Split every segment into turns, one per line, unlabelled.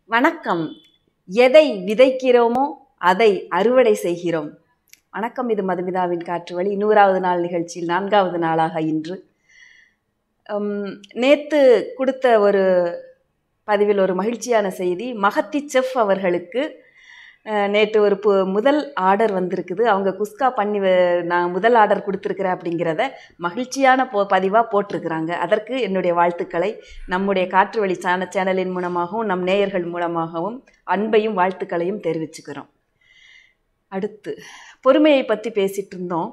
வணக்கம் எதை விதைக்கிறோமோ அதை அறுவடை செய்கிறோம் வணக்கம் இது மதுமிதாவின் காற்று வழி நூறாவது நாள் நிகழ்ச்சியில் நான்காவது நாளாக இன்று நேற்று கொடுத்த ஒரு பதிவில் ஒரு மகிழ்ச்சியான செய்தி மகத்தி செஃப் அவர்களுக்கு அஹ், நேற்று ஒரு பு முதல் ஆர்டர் வந்திருக்குது அவங்க குஸ்கா பண்ணி வ- நான் முதல் ஆர்டர் கொடுத்துருக்குறேன் அப்படிங்கிறத மகிழ்ச்சியான போ பதிவாக போட்டிருக்கிறாங்க அதற்கு என்னுடைய வாழ்த்துக்களை நம்முடைய காற்று வழி சேன சேனலின் மூலமாகவும் நம் நேயர்கள் மூலமாகவும் அன்பையும் வாழ்த்துக்களையும் தெரிவிச்சுக்கிறோம் அடுத்து பொறுமையை பற்றி பேசிகிட்டு இருந்தோம்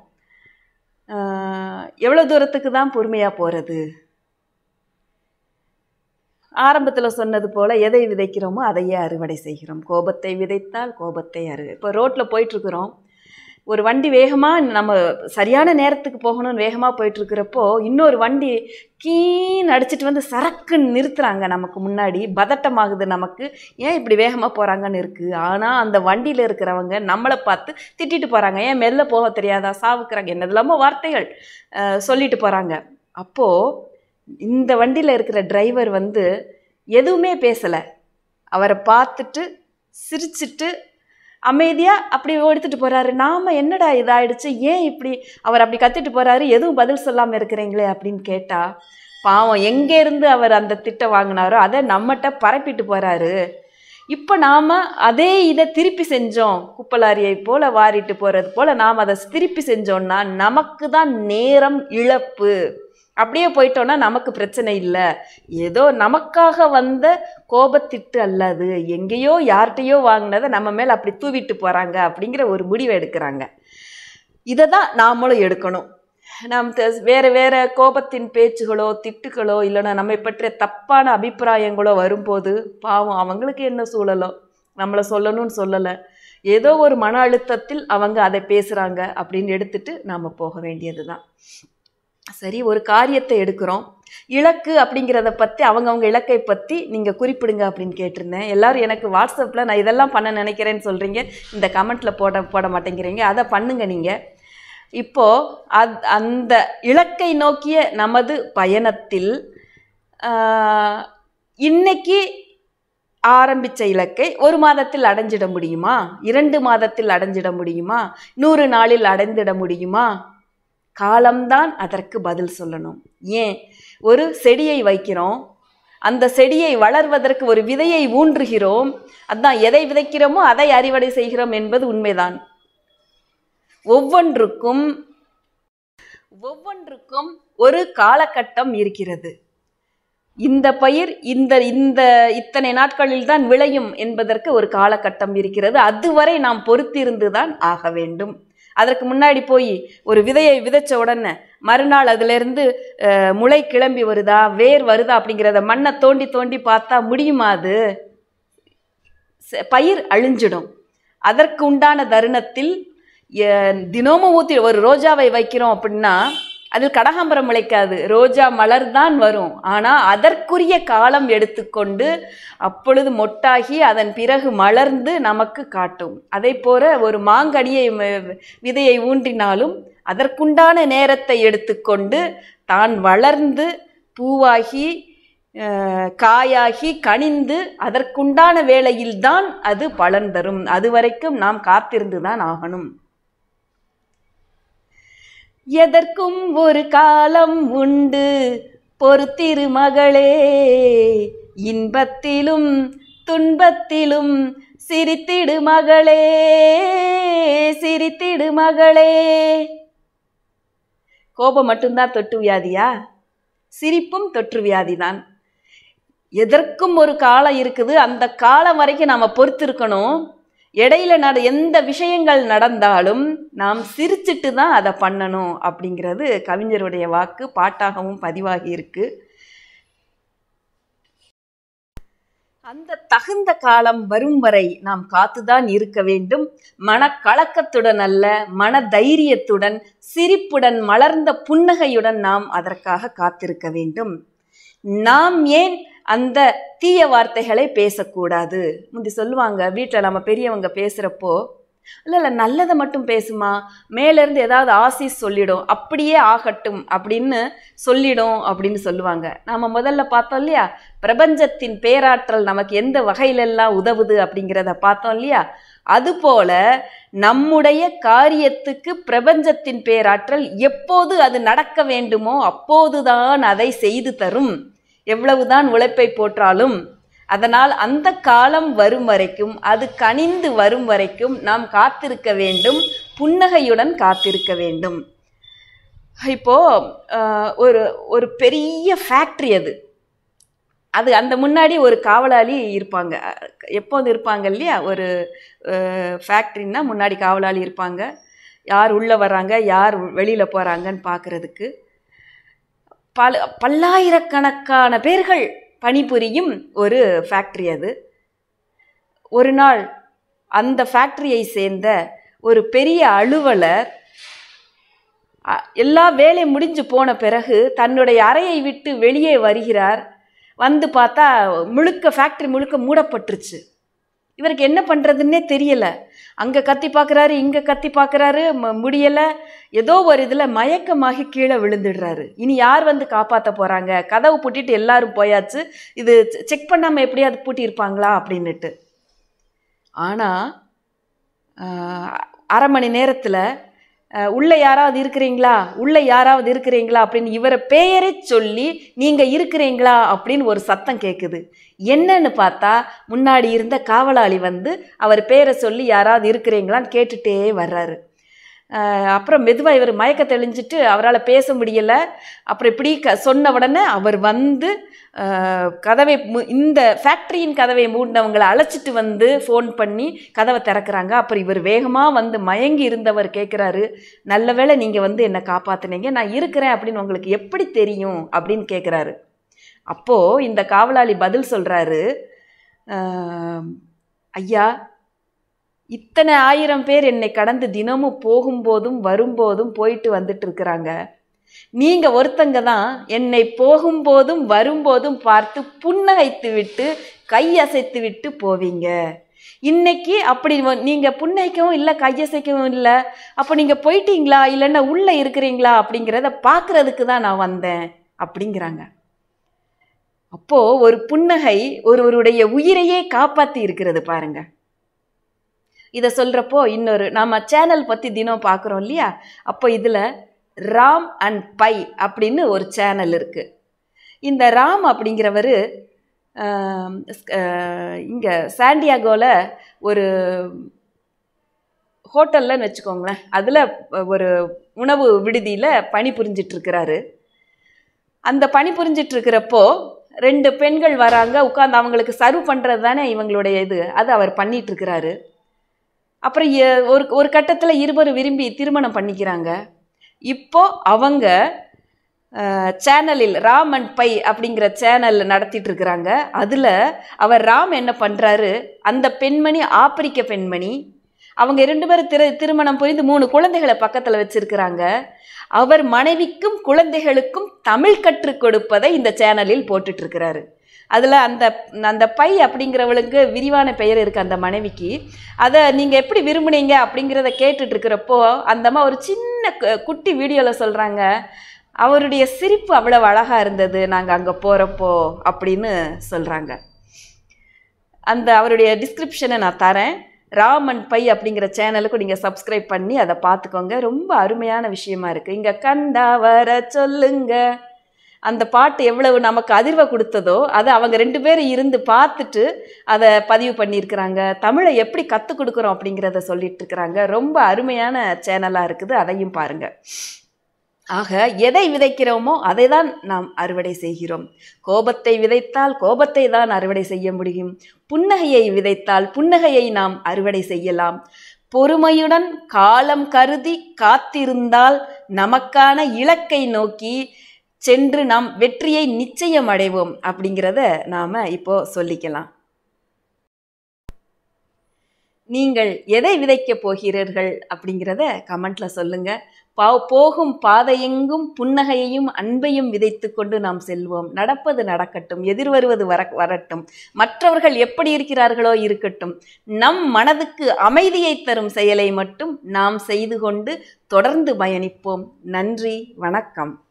எவ்வளோ தூரத்துக்கு தான் பொறுமையாக போகிறது ஆரம்பத்தில் சொன்னது போல் எதை விதைக்கிறோமோ அதையே அறுவடை செய்கிறோம் கோபத்தை விதைத்தால் கோபத்தை அறு இப்போ ரோட்டில் போயிட்டுருக்குறோம் ஒரு வண்டி வேகமாக நம்ம சரியான நேரத்துக்கு போகணும்னு வேகமாக போயிட்டுருக்கிறப்போ இன்னொரு வண்டி கீன்னு அடிச்சிட்டு வந்து சரக்குன்னு நிறுத்துறாங்க நமக்கு முன்னாடி பதட்டமாகுது நமக்கு ஏன் இப்படி வேகமாக போகிறாங்கன்னு இருக்குது ஆனால் அந்த வண்டியில் இருக்கிறவங்க நம்மளை பார்த்து திட்டிட்டு போகிறாங்க ஏன் மெல்ல போக தெரியாதா சாவுக்குறாங்க என்னது வார்த்தைகள் அஹ், சொல்லிட்டு போகிறாங்க அப்போது இந்த வண்டியில் இருக்கிற டிரைவர் வந்து எதுவுமே பேசலை அவரை பார்த்துட்டு சிரிச்சிட்டு அமைதியாக அப்படி எடுத்துட்டு போகிறாரு நாம் என்னடா இதாயிடுச்சு ஏன் இப்படி அவர் அப்படி கத்திட்டு போகிறாரு எதுவும் பதில் சொல்லாமல் இருக்கிறீங்களே அப்படின்னு கேட்டால் பாவம் எங்கேருந்து அவர் அந்த திட்டம் வாங்கினாரோ அதை நம்மகிட்ட பரப்பிட்டு போகிறாரு இப்போ நாம் அதே இதை திருப்பி செஞ்சோம் குப்பலாரியை போல் வாரிட்டு போகிறது போல் நாம் அதை திருப்பி செஞ்சோம்னா நமக்கு தான் நேரம் இழப்பு அப்படியே போயிட்டோன்னா நமக்கு பிரச்சனை இல்லை ஏதோ நமக்காக வந்த கோபத்திட்டு அல்லது எங்கேயோ யார்கிட்டயோ வாங்கினதை நம்ம மேலே அப்படி தூவிட்டு போகிறாங்க அப்படிங்கிற ஒரு முடிவை எடுக்கிறாங்க இதை தான் நாமளும் எடுக்கணும் நாம் த- வேற வேற கோபத்தின் பேச்சுகளோ திட்டுகளோ இல்லைன்னா நம்மை பற்றிய தப்பான அபிப்பிராயங்களோ வரும்போது பாவம் அவங்களுக்கு என்ன சூழலோ நம்மளை சொல்லணும்னு சொல்லலை ஏதோ ஒரு மன அழுத்தத்தில் அவங்க அதை பேசுகிறாங்க அப்படின்னு எடுத்துட்டு நாம் போக வேண்டியது தான் சரி ஒரு காரியத்தை எடுக்கிறோம் இலக்கு அப்படிங்கிறத பற்றி அவங்கவுங்க இலக்கை பற்றி நீங்கள் குறிப்பிடுங்க அப்படின்னு கேட்டிருந்தேன் எல்லாரும் எனக்கு வாட்ஸ்அப்பில் நான் இதெல்லாம் பண்ண நினைக்கிறேன்னு சொல்கிறீங்க இந்த கமெண்ட்டில் போட போட மாட்டேங்கிறீங்க அதை பண்ணுங்க நீங்கள் இப்போது அத் அந்த இலக்கை நோக்கிய நமது பயணத்தில் ஆஹ், இன்னைக்கு ஆரம்பித்த இலக்கை ஒரு மாதத்தில் அடைஞ்சிட முடியுமா இரண்டு மாதத்தில் அடைஞ்சிட முடியுமா நூறு நாளில் அடைந்திட முடியுமா காலம்தான் அதற்கு பதில் சொல்லணும் ஏன் ஒரு செடியை வைக்கிறோம் அந்த செடியை வளர்வதற்கு ஒரு விதையை ஊன்றுகிறோம் அதான் எதை விதைக்கிறோமோ அதை அறுவடை செய்கிறோம் என்பது உண்மைதான் ஒவ்வொன்றுக்கும் ஒவ்வொன்றுக்கும் ஒரு காலகட்டம் இருக்கிறது இந்த பயிர் இந்த இந்த இத்தனை நாட்களில் தான் விளையும் என்பதற்கு ஒரு காலகட்டம் இருக்கிறது அதுவரை நாம் பொறுத்திருந்து தான் ஆக வேண்டும் அதற்கு முன்னாடி போய் ஒரு விதையை விதைச்ச உடனே மறுநாள் அதிலிருந்து அஹ், முளை கிளம்பி வருதா வேர் வருதா அப்படிங்கிறத மண்ணை தோண்டி தோண்டி பார்த்தா முடியுமா அது ச- பயிர் அழிஞ்சிடும் அதற்கு உண்டான தருணத்தில் எ- தினமும் ஊற்றி ஒரு ரோஜாவை வைக்கிறோம் அப்படின்னா அதில் கடகாம்பரம் முளைக்காது ரோஜா மலர் தான் வரும் ஆனால் அதற்குரிய காலம் எடுத்துக்கொண்டு அப்பொழுது மொட்டாகி அதன் பிறகு மலர்ந்து நமக்கு காட்டும் அதே போல ஒரு மாங்கனியை ம- விதையை ஊன்றினாலும் அதற்குண்டான நேரத்தை எடுத்துக்கொண்டு தான் வளர்ந்து பூவாகி அஹ், காயாகி கனிந்து அதற்குண்டான வேளையில்தான் அது பலன் தரும் அது வரைக்கும் நாம் காத்திருந்து தான் ஆகணும் எதற்கும் ஒரு காலம் உண்டு பொறுத்திரு மகளே இன்பத்திலும் துன்பத்திலும் சிரித்திடு மகளே சிரித்திடு மகளே கோபம் மட்டும்தான் தொட்டு வியாதியா சிரிப்பும் தொற்று வியாதிதான் எதற்கும் ஒரு காலம் இருக்குது அந்த காலம் வரைக்கும் நாம் பொறுத்திருக்கணும் இடையில நட எந்த விஷயங்கள் நடந்தாலும் நாம் சிரிச்சிட்டு தான் அதை பண்ணணும் அப்படிங்கிறது கவிஞருடைய வாக்கு பாட்டாகவும் பதிவாகி இருக்கு அந்த தகுந்த காலம் வரும் வரை நாம் காத்துதான் இருக்க வேண்டும் மனக்கலக்கத்துடன் அல்ல மன தைரியத்துடன் சிரிப்புடன் மலர்ந்த புன்னகையுடன் நாம் அதற்காக காத்திருக்க வேண்டும் நாம் ஏன் அந்த தீய வார்த்தைகளை பேசக்கூடாது முந்தி சொல்லுவாங்க வீட்டில் நம்ம பெரியவங்க பேசுகிறப்போ இல்லை இல்லை நல்லதை மட்டும் பேசுமா மேலேருந்து ஏதாவது ஆசிஸ் சொல்லிடும் அப்படியே ஆகட்டும் அப்படின்னு சொல்லிடும் அப்படின்னு சொல்லுவாங்க நாம் முதல்ல பார்த்தோம் இல்லையா பிரபஞ்சத்தின் பேராற்றல் நமக்கு எந்த வகையிலெல்லாம் உதவுது அப்படிங்கிறத பார்த்தோம் இல்லையா அதுபோல நம்முடைய காரியத்துக்கு பிரபஞ்சத்தின் பேராற்றல் எப்போது அது நடக்க வேண்டுமோ அப்போதுதான் அதை செய்து தரும் எவ்வளவுதான் உழைப்பை போற்றாலும் அதனால் அந்த காலம் வரும் வரைக்கும் அது கனிந்து வரும் வரைக்கும் நாம் காத்திருக்க வேண்டும் புன்னகையுடன் காத்திருக்க வேண்டும் இப்போ ஆஹ், ஒரு ஒரு பெரிய ஃபேக்ட்ரி அது அது அந்த முன்னாடி ஒரு காவலாளி இருப்பாங்க எப்போது இருப்பாங்க இல்லையா ஒரு ஃபேக்ட்ரின்னா முன்னாடி காவலாளி இருப்பாங்க யார் உள்ளே வராங்க யார் வெளியில் போகிறாங்கன்னு பார்க்குறதுக்கு பல பல்லாயிரக்கணக்கான பேர்கள் பணிபுரியும் ஒரு ஃபேக்ட்ரி அது ஒரு நாள் அந்த ஃபேக்ட்ரியை சேர்ந்த ஒரு பெரிய அலுவலர் அ- எல்லா வேலை முடிஞ்சு போன பிறகு தன்னுடைய அறையை விட்டு வெளியே வருகிறார் வந்து பார்த்தா முழுக்க ஃபேக்ட்ரி முழுக்க மூடப்பட்டுருச்சு இவருக்கு என்ன பண்ணுறதுன்னே தெரியல அங்கே கத்தி பார்க்குறாரு இங்கே கத்தி பார்க்குறாரு முடியலை ஏதோ ஒரு இதில் மயக்கமாகி கீழே விழுந்துடுறாரு இனி யார் வந்து காப்பாற்ற போகிறாங்க கதவு பூட்டிட்டு எல்லாரும் போயாச்சு இது செக் பண்ணாமல் எப்படியாவது பூட்டியிருப்பாங்களா அப்படின்னுட்டு ஆனால் அரை மணி நேரத்தில் உள்ளே யாராவது இருக்கிறீங்களா உள்ளே யாராவது இருக்கிறீங்களா அப்படின்னு இவரை பெயரை சொல்லி நீங்கள் இருக்கிறீங்களா அப்படின்னு ஒரு சத்தம் கேட்குது என்னன்னு பார்த்தா முன்னாடி இருந்த காவலாளி வந்து அவர் பேரை சொல்லி யாராவது இருக்கிறீங்களான்னு கேட்டுட்டே வர்றாரு அஹ் அப்புறம் மெதுவாக இவர் மயக்க தெளிஞ்சிட்டு அவரால் பேச முடியலை அப்புறம் இப்படி க சொன்ன உடனே அவர் வந்து அஹ், கதவை மு- இந்த ஃபேக்ட்ரியின் கதவை மூடினவங்களை அழைச்சிட்டு வந்து ஃபோன் பண்ணி கதவை திறக்கிறாங்க அப்புறம் இவர் வேகமாக வந்து மயங்கி இருந்தவர் கேட்குறாரு நல்ல வேளை நீங்கள் வந்து என்னை காப்பாத்துனீங்க நான் இருக்கிறேன் அப்படின்னு உங்களுக்கு எப்படி தெரியும் அப்படின்னு கேட்குறாரு அப்போது இந்த காவலாளி பதில் சொல்கிறாரு ஐயா இத்தனை ஆயிரம் பேர் என்னை கடந்து தினமும் போகும்போதும் வரும்போதும் போயிட்டு வந்துட்டு இருக்கிறாங்க நீங்க ஒருத்தங்க தான் என்னை போகும்போதும் வரும்போதும் பார்த்து புன்னகைத்து விட்டு கையசைத்து விட்டு போவீங்க இன்னைக்கு அப்படி வ- நீங்க புன்னகைக்கவும் இல்லை கையசைக்கவும் இல்லை அப்போ நீங்க போயிட்டீங்களா இல்லைன்னா உள்ள இருக்கிறீங்களா அப்படிங்கிறத பார்க்கறதுக்கு தான் நான் வந்தேன் அப்படிங்கிறாங்க அப்போ ஒரு புன்னகை ஒருவருடைய உயிரையே காப்பாத்தி இருக்கிறது பாருங்க இதை சொல்கிறப்போ இன்னொரு நம்ம சேனல் பற்றி தினம் பார்க்குறோம் இல்லையா அப்போ இதில் ராம் அண்ட் பை அப்படின்னு ஒரு சேனல் இருக்குது இந்த ராம் அப்படிங்கிறவர் இங்கே சாண்டியாகோவில் ஒரு ஹோட்டல்லன்னு வச்சுக்கோங்களேன் அதில் ஒரு உணவு விடுதியில் பணி புரிஞ்சிட்டு இருக்கிறாரு அந்த பணி புரிஞ்சிட்டு இருக்கிறப்போ ரெண்டு பெண்கள் வராங்க உட்காந்து அவங்களுக்கு சர்வ் பண்ணுறது தானே இவங்களுடைய இது அது அவர் பண்ணிட்டு இருக்கிறாரு அப்புறம் எ- ஒரு ஒரு கட்டத்தில் இருவரும் விரும்பி திருமணம் பண்ணிக்கிறாங்க இப்போ அவங்க அஹ், சேனலில் ராம் அண்ட் பை அப்படிங்கிற சேனல் நடத்திட்டு இருக்கிறாங்க அதில் அவர் ராம் என்ன பண்ணுறாரு அந்த பெண்மணி ஆப்பிரிக்க பெண்மணி அவங்க ரெண்டு பேரும் திரு திருமணம் புரிந்து மூணு குழந்தைகளை பக்கத்தில் வச்சிருக்கிறாங்க அவர் மனைவிக்கும் குழந்தைகளுக்கும் தமிழ் கற்றுக் கொடுப்பதை இந்த சேனலில் போட்டுட்டு இருக்கிறாரு அதில் அந்த அந்த பை அப்படிங்கிறவளுக்கு விரிவான பெயர் இருக்குது அந்த மனைவிக்கு அதை நீங்கள் எப்படி விரும்புனீங்க அப்படிங்கிறத கேட்டுட்டு இருக்கிறப்போ அந்த அம்மா ஒரு சின்ன கு- குட்டி வீடியோவில் சொல்கிறாங்க அவருடைய சிரிப்பு அவ்வளவு அழகாக இருந்தது நாங்கள் அங்கே போகிறப்போ அப்படின்னு சொல்கிறாங்க அந்த அவருடைய டிஸ்கிரிப்ஷனை நான் தரேன் ராமன் பை அப்படிங்கிற சேனலுக்கு நீங்கள் சப்ஸ்கிரைப் பண்ணி அதை பார்த்துக்கோங்க ரொம்ப அருமையான விஷயமா இருக்குது இங்கே கண்டா வர சொல்லுங்க அந்த பாட்டு எவ்வளவு நமக்கு அதிர்வை கொடுத்ததோ அதை அவங்க ரெண்டு பேரும் இருந்து பார்த்துட்டு அதை பதிவு பண்ணியிருக்கிறாங்க தமிழை எப்படி கற்றுக் கொடுக்குறோம் அப்படிங்கிறத சொல்லிட்டு இருக்கிறாங்க ரொம்ப அருமையான சேனலாக இருக்குது அதையும் பாருங்கள் ஆக எதை விதைக்கிறோமோ அதை தான் நாம் அறுவடை செய்கிறோம் கோபத்தை விதைத்தால் கோபத்தை தான் அறுவடை செய்ய முடியும் புன்னகையை விதைத்தால் புன்னகையை நாம் அறுவடை செய்யலாம் பொறுமையுடன் காலம் கருதி காத்திருந்தால் நமக்கான இலக்கை நோக்கி சென்று நாம் வெற்றியை நிச்சயம் அடைவோம் அப்படிங்கிறத நாம் இப்போ சொல்லிக்கலாம் நீங்கள் எதை விதைக்கப் போகிறீர்கள் அப்படிங்கிறத கமெண்ட்ல சொல்லுங்க பா போகும் பாதையெங்கும் புன்னகையையும் அன்பையும் விதைத்து கொண்டு நாம் செல்வோம் நடப்பது நடக்கட்டும் எதிர்வருவது வர வரட்டும் மற்றவர்கள் எப்படி இருக்கிறார்களோ இருக்கட்டும் நம் மனதுக்கு அமைதியை தரும் செயலை மட்டும் நாம் செய்து கொண்டு தொடர்ந்து பயணிப்போம் நன்றி வணக்கம்